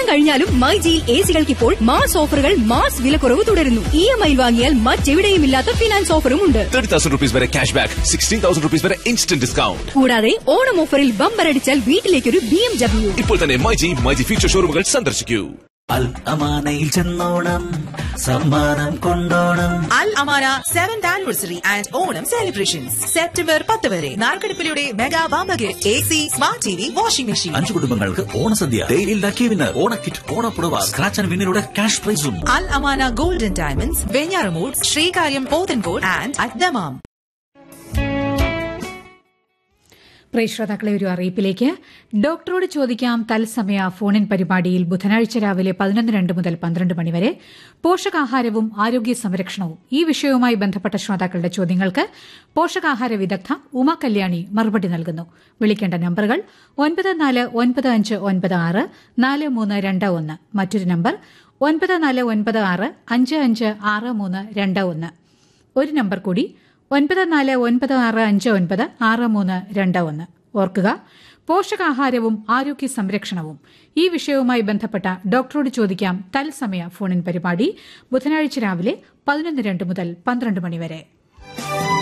കഴിഞ്ഞാലും മൈജിയിൽ എ സികൾക്ക് ഇപ്പോൾ മാസ് ഓഫറുകൾ മാസ് വിലക്കുറവ് തുടരുന്നു ഇ എം ഐ വാങ്ങിയാൽ മറ്റെവിടെയും ഇല്ലാത്ത ഫിനാൻസ് ഓഫറും ഉണ്ട് തേർട്ടി തൗസൻഡ് റുപ്പീസ് വരെ cash back sixteen thousand rupees വരെ ഇൻസ്റ്റന്റ് ഡിസ്കൗണ്ട് കൂടാതെ ഓണം ഓഫറിൽ ബമ്പർ അടിച്ചാൽ വീട്ടിലേക്കൊരു ബി എം ഡബ്ല്യു ഇപ്പോൾ തന്നെ മൈജി മൈജി ഫ്യൂച്ചർ ഷോറൂമുകൾ സന്ദർശിക്കൂ അൽ അമാനയിൽ ചെന്നോണം സമ്മാനം കൊണ്ടോണം Al Amana seventh anniversary and Onam celebrations September പത്ത് വരെ നാർക്കടിപ്പിലൂടെ മെഗാ വാമ്പക് A C smart T V washing machine അഞ്ചു കുടുംബങ്ങൾക്ക് ഓണസദ്യ ഡെയിലിൽ ലക്കി വിന്നർ ഓണക്കിറ്റ് ഓണപ്പുടവ സ്ക്രാച്ച് ആൻഡ് വിന്നിലൂടെ ക്യാഷ് പ്രൈസും Al Amana golden diamonds Venjaramoodu Sreekaryam Pothencode and അദ്ദമാം പ്രിയ ശ്രോതാക്കളെ ഒരു അറിയിപ്പിലേക്ക് ഡോക്ടറോട് ചോദിക്കാം തത്സമയ ഫോണിൻ പരിപാടിയിൽ ബുധനാഴ്ച രാവിലെ പതിനൊന്ന് രണ്ട് മുതൽ പന്ത്രണ്ട് മണിവരെ പോഷകാഹാരവും ആരോഗ്യ സംരക്ഷണവും ഈ വിഷയവുമായി ബന്ധപ്പെട്ട ശ്രോതാക്കളുടെ ചോദ്യങ്ങൾക്ക് പോഷകാഹാര വിദഗ്ധ ഉമ കല്യാണി മറുപടി നൽകുന്നു വിളിക്കേണ്ട നമ്പറുകൾ ഒൻപത് നാല് ഒൻപത് അഞ്ച് ഒൻപത് ആറ് നാല് മൂന്ന് രണ്ട് ഒന്ന് മറ്റൊരു നമ്പർ ഒൻപത് നാല് ഒൻപത് ആറ് അഞ്ച് അഞ്ച് ആറ് മൂന്ന് രണ്ട് ഒന്ന് ഒരു നമ്പർ കൂടി ഒൻപത് നാല് ഒൻപത് ആറ് അഞ്ച് ഒൻപത് ആറ് മൂന്ന് രണ്ട് ഒന്ന് ഓർക്കുക പോഷകാഹാരവും ആരോഗ്യ സംരക്ഷണവും ഈ വിഷയവുമായി ബന്ധപ്പെട്ട ഡോക്ടറോട് ചോദിക്കാം തത്സമയ ഫോണിൻ പരിപാടി ബുധനാഴ്ച രാവിലെ പതിനൊന്ന് രണ്ട് മുതൽ പന്ത്രണ്ട് മണിവരെ